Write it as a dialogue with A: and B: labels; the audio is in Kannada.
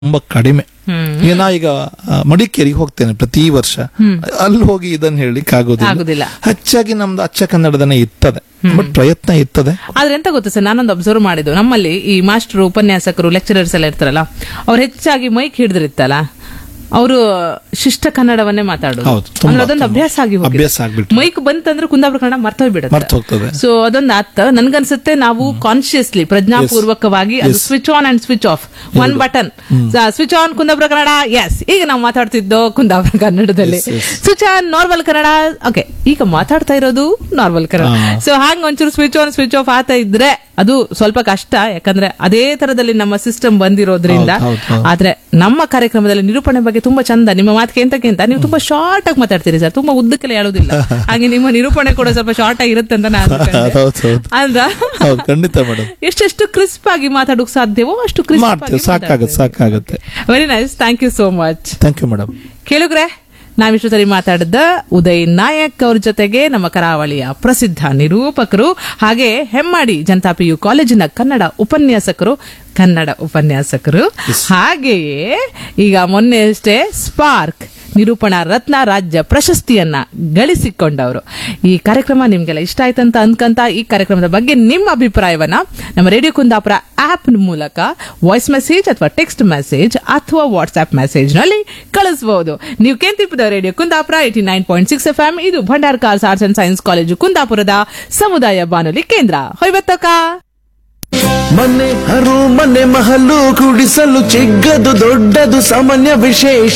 A: ತುಂಬಾ ಕಡಿಮೆ
B: ಹ್ಮ್.
A: ಈಗ ನಾ ಈಗ ಆ, ಮಡಿಕೇರಿಗೆ ಹೋಗ್ತೇನೆ ಪ್ರತಿ ವರ್ಷ ಅಲ್ಲಿ ಹೋಗಿ ಇದನ್ನ ಹೇಳಲಿಕ್ಕೆ
B: ಆಗುದಿಲ್ಲ.
A: ಆಗೋದಿಲ್ಲ ಹೆಚ್ಚಾಗಿ ನಮ್ದು ಅಚ್ಚ ಕನ್ನಡದನೇ ಇರ್ತದೆ ಬಟ್ ಪ್ರಯತ್ನ ಇರ್ತದೆ
B: ಆದ್ರೆ ಎಂತ ಗೊತ್ತಾ ಸರ್ ನಾನೊಂದು ಅಬ್ಸರ್ವ್ ಮಾಡಿದ್ದು ನಮ್ಮಲ್ಲಿ ಈ ಮಾಸ್ಟರ್ ಉಪನ್ಯಾಸಕರು ಲೆಕ್ಚರರ್ಸ್ ಎಲ್ಲ ಇರ್ತಾರಲ್ಲ ಅವ್ರು ಹೆಚ್ಚಾಗಿ ಮೈಕ್ ಹಿಡಿದಿರ್ತಾರ ಅವರು ಶಿಷ್ಟ ಕನ್ನಡವನ್ನೇ ಮಾತಾಡೋದು
A: ಹೌದು, ತುಂಬಾ,
B: ಅಂದ್ರೆ ಅದೊಂದು
A: ತುಂಬಾ.
B: ಅಭ್ಯಾಸ ಆಗಿ ಹೋಗಿದೆ.
A: ಅಭ್ಯಾಸ ಆಗ್ಬಿಟ್ರೆ.
B: ಮೈಕ್ ಬಂತಂದ್ರೆ ಕುಂದಾಪುರ ಕನ್ನಡ ಮರ್ತೋಗ್ಬಿಡುತ್ತೆ
A: ಮರ್ತ್ ಹೋಗ್ತದೆ.
B: ಸೊ ಅದೊಂದು ಆತ ನನ್ಗನ್ಸುತ್ತೆ ನಾವು ಕಾನ್ಶಿಯಸ್ಲಿ ಪ್ರಜ್ಞಾಪೂರ್ವಕವಾಗಿ ಅದು
A: Yes.
B: Switch on and switch off one button switch on Kundapura Kannada yes ಈಗ ನಾವು ಮಾತಾಡ್ತಿದ್ದೋ ಕುಂದಾಪುರ ಕನ್ನಡದಲ್ಲಿ
A: Yes, yes.
B: Switch on normal Kannada okay ಈಗ ಮಾತಾಡ್ತಾ ಇರೋದು ನಾರ್ಮಲ್ ಕನ್ನಡ
A: ಹಾ.
B: ಸೊ ಹಾಂಗ್ ಒಂಚೂರು ಸ್ವಿಚ್ ಆನ್ ಸ್ವಿಚ್ ಆಫ್ ಆತ ಇದ್ರೆ ಅದು ಸ್ವಲ್ಪ ಕಷ್ಟ ಯಾಕಂದ್ರೆ ಅದೇ ತರದಲ್ಲಿ ನಮ್ಮ ಸಿಸ್ಟಮ್ ಬಂದಿರೋದ್ರಿಂದ
A: ಹೌದು, ಹೌದು, ಹೌದು.
B: ಆದ್ರೆ ನಮ್ಮ ಕಾರ್ಯಕ್ರಮದಲ್ಲಿ ನಿರೂಪಣೆ ಬಗ್ಗೆ ತುಂಬಾ ಚಂದ ನಿಮ್ಮ ಮಾತಿಗೆ ಎಂತಕ್ಕಿಂತ ನೀವು ತುಂಬಾ ಶಾರ್ಟ್ ಆಗಿ ಮಾತಾಡ್ತೀರಿ ಸರ್ ತುಂಬಾ ಉದ್ದಕ್ಕೆಲ್ಲ ಹೇಳೋದಿಲ್ಲ ಹಾಗೆ ನಿಮ್ಮ ನಿರೂಪಣೆ ಕೂಡ ಸ್ವಲ್ಪ ಶಾರ್ಟ್ ಆಗಿರುತ್ತೆ ಅಂತ ನಾನು ಅನ್ಕೊಂಡೆ.
A: ಹೌದು, ಹೌದು.
B: ಅಲ್ವಾ
A: ಹೌದು ಖಂಡಿತ ಮೇಡಮ್
B: ಎಷ್ಟೆಷ್ಟು ಕ್ರಿಸ್ಪ್ ಆಗಿ ಮಾತಾಡೋಕ್ ಸಾಧ್ಯವೋ ಅಷ್ಟು ಕ್ರಿಸ್ಪ್
A: ಮಾಡ್ತೇವೆ ಸಾಕಾಗತ್ತೆ ಸಾಕಾಗತ್ತೆ
B: very nice thank you so much
A: thank you madam
B: ಕೇಳುಗ್ರೆ ನಾವಿಷ್ಟು ಸರಿ ಮಾತಾಡಿದ ಉದಯ್ ನಾಯಕ್ ಅವ್ರ ಜೊತೆಗೆ ನಮ್ಮ ಕರಾವಳಿಯ ಪ್ರಸಿದ್ಧ ನಿರೂಪಕರು ಹಾಗೆ ಹೆಮ್ಮಾಡಿ ಜನತಾ ಪಿ ಯು ಕಾಲೇಜಿನ ಕನ್ನಡ ಉಪನ್ಯಾಸಕರು ಕನ್ನಡ ಉಪನ್ಯಾಸಕರು ಹಾಗೆಯೇ ಈಗ ಮೊನ್ನೆ ಅಷ್ಟೇ ಸ್ಪಾರ್ಕ್ ನಿರೂಪಣಾ ರತ್ನ ರಾಜ್ಯ ಪ್ರಶಸ್ತಿಯನ್ನ ಗಳಿಸಿಕೊಂಡವರು ಈ ಕಾರ್ಯಕ್ರಮ ನಿಮ್ಗೆಲ್ಲ ಇಷ್ಟ ಆಯ್ತಂತ ಅನ್ಕಂತ ಈ ಕಾರ್ಯಕ್ರಮದ ಬಗ್ಗೆ ನಿಮ್ಮ ಅಭಿಪ್ರಾಯವನ್ನ ನಮ್ಮ ರೇಡಿಯೋ ಕುಂದಾಪುರ ಆಪ್ ಮೂಲಕ ವಾಯ್ಸ್ ಮೆಸೇಜ್ ಅಥವಾ ಟೆಕ್ಸ್ಟ್ ಮೆಸೇಜ್ ಅಥವಾ ವಾಟ್ಸ್ಆಪ್ ಮೆಸೇಜ್ ನಲ್ಲಿ ಕಳಿಸಬಹುದು ನೀವು ಕೇಂದ್ರಿಪದ radio Kundapura eighty nine point six F M ಇದು Bhandarkars arts and science college ಕುಂದಾಪುರದ ಸಮುದಾಯ ಬಾನುಲಿ ಕೇಂದ್ರ ಹೊಯ್ಬತ್ತಕ
C: ಮನೆ ಹರು ಮನೆ ಮಹಲು ಕುಡಿಸಲು ಚಿಕ್ಕದು ದೊಡ್ಡದು ಸಾಮಾನ್ಯ ವಿಶೇಷ